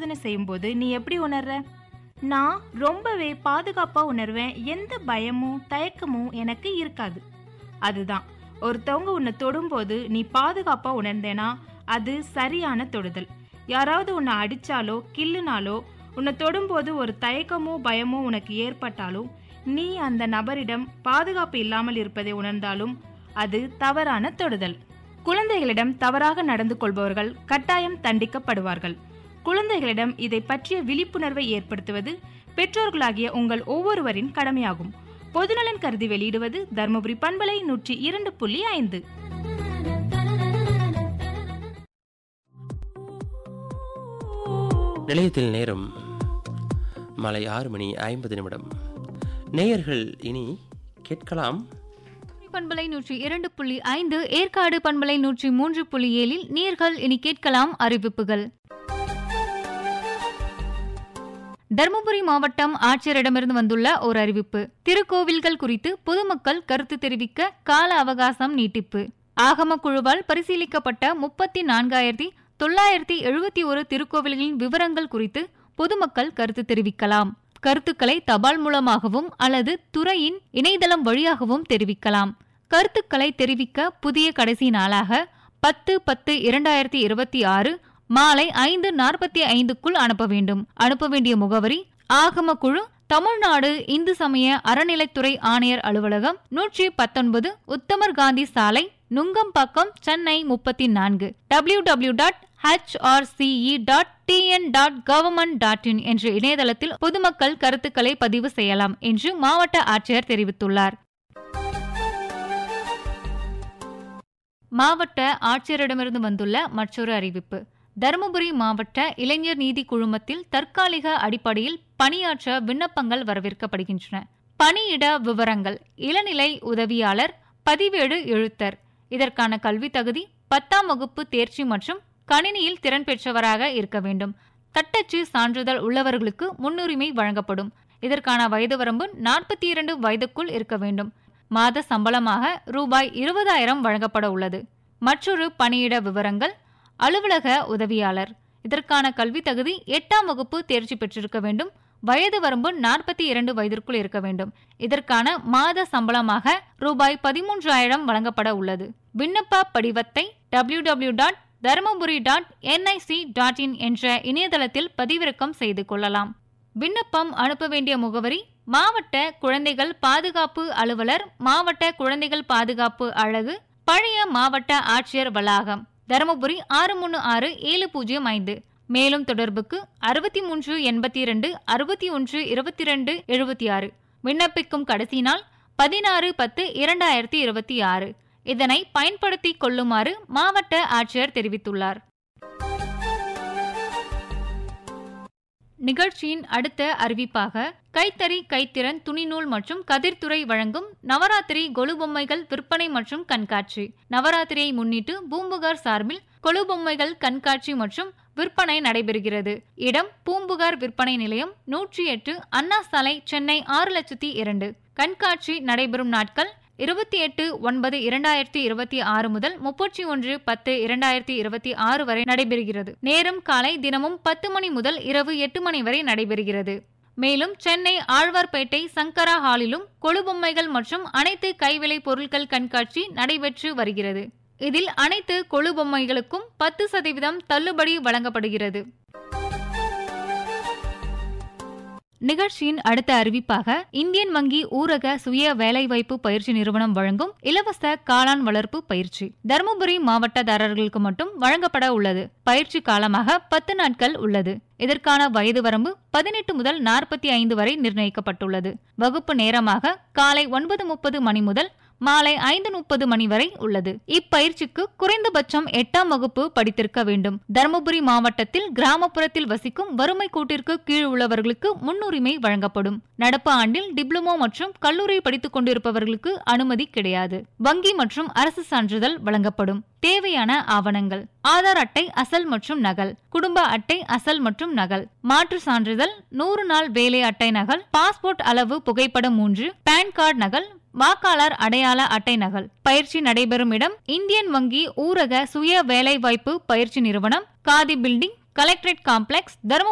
பரிசோதனை செய்யும்போது நீ எப்படி உணர்ற நான் ரொம்பவே பாதுகாப்பா உணர்வேன் எந்த பயமும் தயக்கமும் எனக்கு இருக்காது அதுதான் ஒருத்தவங்க உன்னை தொடும்போது நீ பாதுகாப்பா உணர்ந்தேனா அது சரியான தொடுதல் யாராவது உன்னை அடிச்சாலோ கிள்ளுனாலோ உன்னை தொடும்போது ஒரு தயக்கமோ பயமோ உனக்கு ஏற்பட்டாலும் நீ அந்த நபரிடம் பாதுகாப்பு இல்லாமல் இருப்பதை உணர்ந்தாலும் அது தவறான தொடுதல் குழந்தைகளிடம் தவறாக நடந்து கொள்பவர்கள் கட்டாயம் தண்டிக்கப்படுவார்கள் குழந்தைகளிடம் இதை பற்றிய விழிப்புணர்வை ஏற்படுத்துவது பெற்றோர்களாகிய உங்கள் ஒவ்வொருவரின் கடமையாகும் பொதுநலன் கருதி வெளியிடுவது தருமபுரி பண்பலை நூற்றி இரண்டு புள்ளி ஐந்து நிலையத்தில் நேரம் மாலை ஆறு மணி ஐம்பது நிமிடம் நேயர்கள் இனி கேட்கலாம் பண்பலை நூற்றி இரண்டு புள்ளி ஐந்து ஏற்காடு பண்பலை நூற்றி மூன்று புள்ளி ஏழில் நீர்கள் இனி கேட்கலாம் அறிவிப்புகள் தருமபுரி மாவட்டம் ஆட்சியரிடமிருந்து வந்துள்ள ஒரு அறிவிப்பு திருக்கோவில்கள் குறித்து பொதுமக்கள் கருத்து தெரிவிக்க கால அவகாசம் நீட்டிப்பு ஆகம குழுவால் பரிசீலிக்கப்பட்ட முப்பத்தி நான்காயிரத்தி தொள்ளாயிரத்தி எழுபத்தி ஒரு திருக்கோவில்களின் விவரங்கள் குறித்து பொதுமக்கள் கருத்து தெரிவிக்கலாம் கருத்துக்களை தபால் மூலமாகவும் அல்லது துறையின் இணையதளம் வழியாகவும் தெரிவிக்கலாம் கருத்துக்களை தெரிவிக்க புதிய கடைசி நாளாக பத்து பத்து இரண்டாயிரத்தி இருபத்தி ஆறு மாலை ஐந்து நாற்பத்தி ஐந்துக்குள் அனுப்ப வேண்டும் அனுப்ப வேண்டிய முகவரி ஆகம குழு தமிழ்நாடு இந்து சமய அறநிலைத்துறை ஆணையர் அலுவலகம் நூற்றி பத்தொன்பது உத்தமர் காந்தி சாலை நுங்கம்பாக்கம் சென்னை முப்பத்தி நான்கு W W dot HRCE dot TN dot government dot in என்ற இணையதளத்தில் பொதுமக்கள் கருத்துக்களை பதிவு செய்யலாம் என்று மாவட்ட ஆட்சியர் தெரிவித்துள்ளார் மாவட்ட ஆட்சியரிடமிருந்து வந்துள்ள மற்றொரு அறிவிப்பு தருமபுரி மாவட்ட இளைஞர் நீதி குழுமத்தில் தற்காலிக அடிப்படையில் பணியாற்ற விண்ணப்பங்கள் வரவேற்கப்படுகின்றன பணியிட விவரங்கள் இளநிலை உதவியாளர் பதிவேடு எழுத்தர் இதற்கான கல்வி தகுதி பத்தாம் வகுப்பு தேர்ச்சி மற்றும் கணினியில் திறன் பெற்றவராக இருக்க வேண்டும் தட்டச்சு சான்றிதழ் உள்ளவர்களுக்கு முன்னுரிமை வழங்கப்படும் இதற்கான வயது வரம்பு நாற்பத்தி இரண்டு வயதுக்குள் இருக்க வேண்டும் மாத சம்பளமாக ரூபாய் இருபதாயிரம் வழங்கப்பட உள்ளது மற்றொரு பணியிட விவரங்கள் அலுவலக உதவியாளர் இதற்கான கல்வி தகுதி எட்டாம் வகுப்பு தேர்ச்சி பெற்றிருக்க வேண்டும் வயது வரம்பு நாற்பத்தி இரண்டு வயதிற்குள் இருக்க வேண்டும் இதற்கான மாத சம்பளமாக ரூபாய் பதிமூன்றாயிரம் வழங்கப்பட உள்ளது விண்ணப்ப படிவத்தை W W dot Dharmapuri dot NIC dot in என்ற இணையதளத்தில் பதிவிறக்கம் செய்து கொள்ளலாம் விண்ணப்பம் அனுப்ப வேண்டிய முகவரி மாவட்ட குழந்தைகள் பாதுகாப்பு அலுவலர் மாவட்ட குழந்தைகள் பாதுகாப்பு அழகு பழைய மாவட்ட ஆட்சியர் வளாகம் தருமபுரி ஆறு மூணு ஆறு ஏழு பூஜ்ஜியம் ஐந்து மேலும் தொடர்புக்கு அறுபத்தி மூன்று எண்பத்தி இரண்டு அறுபத்தி ஒன்று இருபத்தி ரெண்டு எழுபத்தி ஆறு விண்ணப்பிக்கும் கடைசி நாள் பதினாறு பத்து இரண்டாயிரத்தி இருபத்தி ஆறு இதனை பயன்படுத்திக் கொள்ளுமாறு மாவட்ட ஆட்சியர் தெரிவித்துள்ளார் நிகழ்ச்சியின் அடுத்த அறிவிப்பாக கைத்தறி கைத்திறன் துணிநூல் மற்றும் கதிர்த்துறை வழங்கும் நவராத்திரி கொலு பொம்மைகள் விற்பனை மற்றும் கண்காட்சி நவராத்திரியை முன்னிட்டு பூம்புகார் சார்பில் கொலு பொம்மைகள் கண்காட்சி மற்றும் விற்பனை நடைபெறுகிறது இடம் பூம்புகார் விற்பனை நிலையம் நூற்றி எட்டு அண்ணா சாலை சென்னை ஆறு லட்சத்தி இரண்டு கண்காட்சி நடைபெறும் நாட்கள் இருபத்தி எட்டு ஒன்பது இரண்டாயிரத்தி இருபத்தி ஆறு முதல் முப்பத்தி ஒன்று பத்து இரண்டாயிரத்தி இருபத்தி ஆறு வரை நடைபெறுகிறது நேரம் காலை தினமும் பத்து மணி முதல் இரவு எட்டு மணி வரை நடைபெறுகிறது மேலும் சென்னை ஆழ்வார்பேட்டை சங்கரா ஹாலிலும் கொழுபொம்மைகள் மற்றும் அனைத்து கைவிலை பொருட்கள் கண்காட்சி நடைபெற்று வருகிறது இதில் அனைத்து கொழுபொம்மைகளுக்கும் பத்து சதவீதம் தள்ளுபடி வழங்கப்படுகிறது நிகழ்ச்சியின் அடுத்த அறிவிப்பாக இந்தியன் வங்கி ஊரக சுய வேலைவாய்ப்பு பயிற்சி நிறுவனம் வழங்கும் இலவச காளான் வளர்ப்பு பயிற்சி தருமபுரி மாவட்டதாரர்களுக்கு மட்டும் வழங்கப்பட உள்ளது பயிற்சி காலமாக பத்து நாட்கள் உள்ளது இதற்கான வயது வரம்பு பதினெட்டு முதல் நாற்பத்தி ஐந்து வரை நிர்ணயிக்கப்பட்டுள்ளது வகுப்பு நேரமாக காலை ஒன்பது முப்பது மணி முதல் மாலை ஐந்து முப்பது மணி வரை உள்ளது இப்பயிற்சிக்கு குறைந்தபட்சம் எட்டாம் வகுப்பு படித்திருக்க வேண்டும் தருமபுரி மாவட்டத்தில் கிராமப்புறத்தில் வசிக்கும் வறுமை கூட்டிற்கு கீழ் உள்ளவர்களுக்கு முன்னுரிமை வழங்கப்படும் நடப்பு ஆண்டில் டிப்ளமோ மற்றும் கல்லூரி படித்துக் கொண்டிருப்பவர்களுக்கு அனுமதி கிடையாது வங்கி மற்றும் அரசு சான்றிதழ் வழங்கப்படும் தேவையான ஆவணங்கள் ஆதார் அட்டை அசல் மற்றும் நகல் குடும்ப அட்டை அசல் மற்றும் நகல் மாற்று சான்றிதழ் நூறு நாள் வேலை அட்டை நகல் பாஸ்போர்ட் அளவு புகைப்படம் மூன்று பான் கார்டு நகல் வாக்காளர் அடையாள அட்டை நகல் பயிற்சி நடைபெறும் இடம் இந்தியன் வங்கி ஊரக சுய வேலைவாய்ப்பு பயிற்சி நிறுவனம் khadi building collectorate complex Dharmapuri